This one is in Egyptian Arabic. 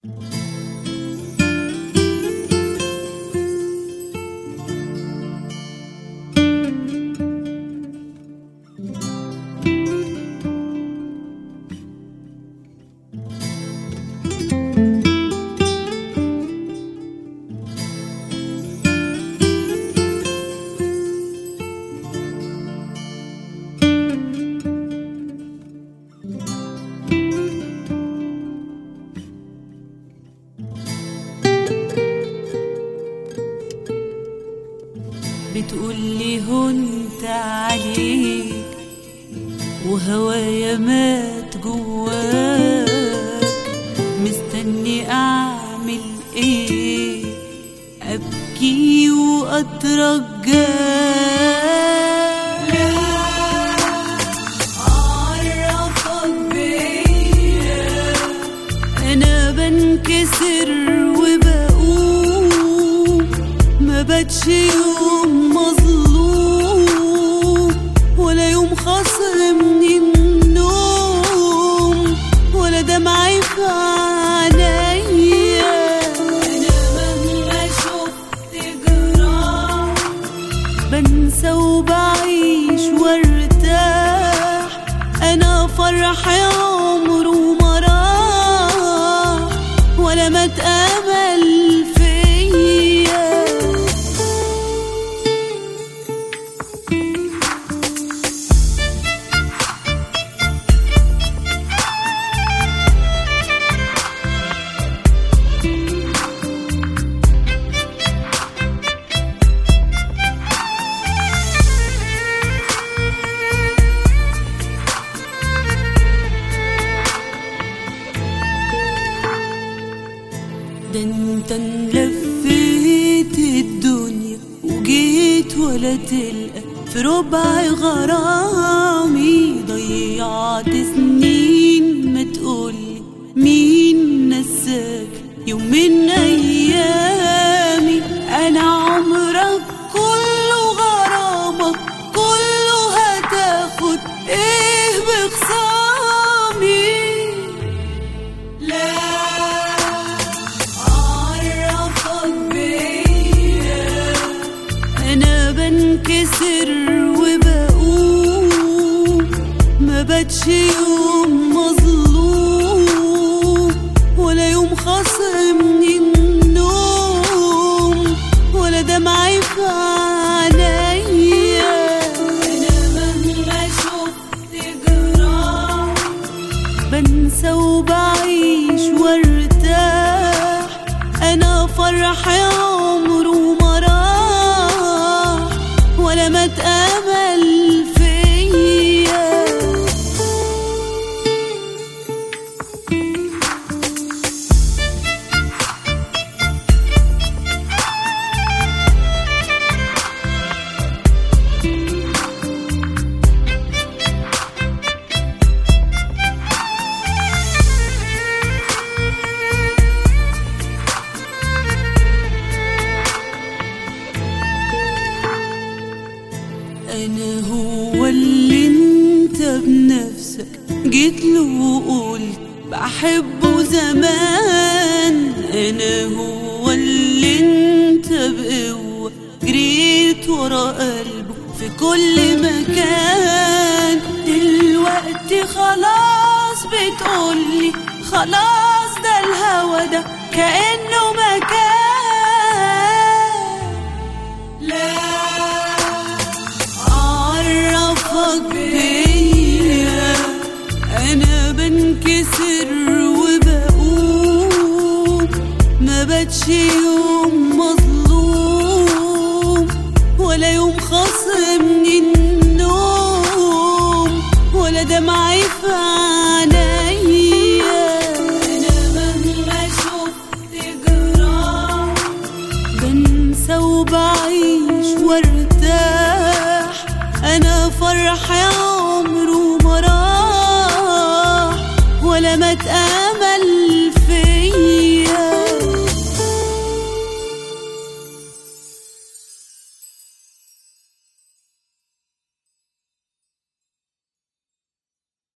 بتقولي هنت عليك وهوايا مات جواك مستني اعمل ايه ابكي واترجاك عرفك بيا انا بنكسر وبقوم ما باتش يوم مظلوم ولا يوم خاصمني النوم ولا دمعي في عينيا انا مهما شفت جراح بنسى وبعيش وارتاح انا فرح يا عمره ما راح ولا ما اتقبل فيا ده انت لفيت الدنيا وجيت ولا تلقى في ربع غرامي ضيعت سنين ما تقولي مين نساك يوم من ايامي انا عمرك كله غرامك كله هتاخد ايه بخصامي لا عرفك بيا انا بنكسر وبقوم ما باتش يوم مظلوم ولا يوم خاصمني النوم ولا دمعي في عينيا انا مهما شفت جراح بنسى وبعيش وارتاح انا فرح يا عمره ما راح ولا ما اتقبل فيا انا هو اللي انت بنفسك جيت له وقلت بحبه زمان انا هو اللي انت بقوة جريت ورا قلبه في كل مكان دلوقتي خلاص بتقولي خلاص ده الهوى ده كأنه مكان لا عرفك بيا انا بنكسر وبقوم ما باتش يوم مظلوم ولا يوم خاصمني النوم ولا دمعي في عينيا انا مهما شفت جراح بنسى وبعيش وارتاح انا فرح يا عمره ما راح ولا ما اتقبل